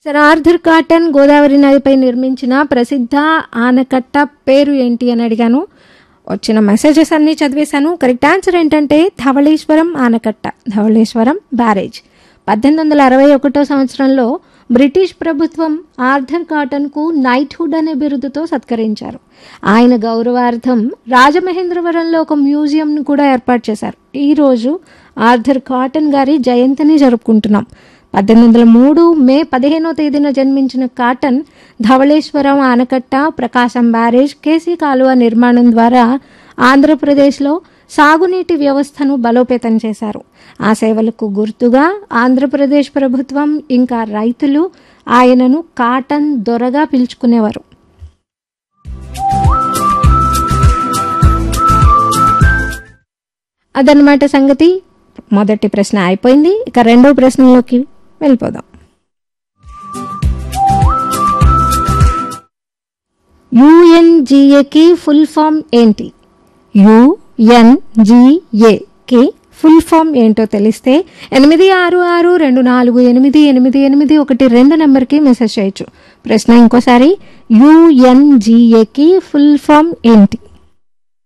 sir Arthur cotton Godavari నదిపై నిర్మించిన ప్రసిద్ధ ఆనకట్ట పేరు ఏంటి అని అడిగాను వచ్చిన మెసేజెస్ అన్నీ చదివేశాను కరెక్ట్ ఆన్సర్ ఏంటంటే ధవళేశ్వరం ఆనకట్ట ధవళేశ్వరం బ్యారేజ్ పద్దెనిమిది వందల అరవై ఒకటో సంవత్సరంలో బ్రిటిష్ ప్రభుత్వం ఆర్థర్ కాటన్కు నైట్హుడ్ అనే బిరుదుతో సత్కరించారు ఆయన గౌరవార్థం రాజమహేంద్రవరంలో ఒక మ్యూజియంను కూడా ఏర్పాటు చేశారు ఈరోజు ఆర్థర్ కాటన్ గారి జయంతిని జరుపుకుంటున్నాం పద్దెనిమిది వందల మూడు మే పదిహేనో తేదీన జన్మించిన కాటన్ ధవళేశ్వరం ఆనకట్ట ప్రకాశం బ్యారేజ్ కేసీ కాలువ నిర్మాణం ద్వారా ఆంధ్రప్రదేశ్లో సాగునీటి వ్యవస్థను బలోపేతం చేశారు ఆ సేవలకు గుర్తుగా ఆంధ్రప్రదేశ్ ప్రభుత్వం ఇంకా రైతులు ఆయనను కాటన్ దొరగా పిలుచుకునేవారు అదనమాట సంగతి మొదటి ప్రశ్న అయిపోయింది ఇక రెండో ప్రశ్నలోకి వెళ్ళిపోదాం యుఎన్జిఏకి ఫుల్ ఫామ్ ఏంటి యుఎన్జిఏకి ఫుల్ ఫామ్ ఏంటో తెలిస్తే ఎనిమిది ఆరు ఆరు రెండు నాలుగు ఎనిమిది ఎనిమిది ఎనిమిది ఒకటి రెండు నెంబర్కి మెసేజ్ చేయొచ్చు ప్రశ్న ఇంకోసారి యుఎన్జిఏకి ఫుల్ ఫామ్ ఏంటి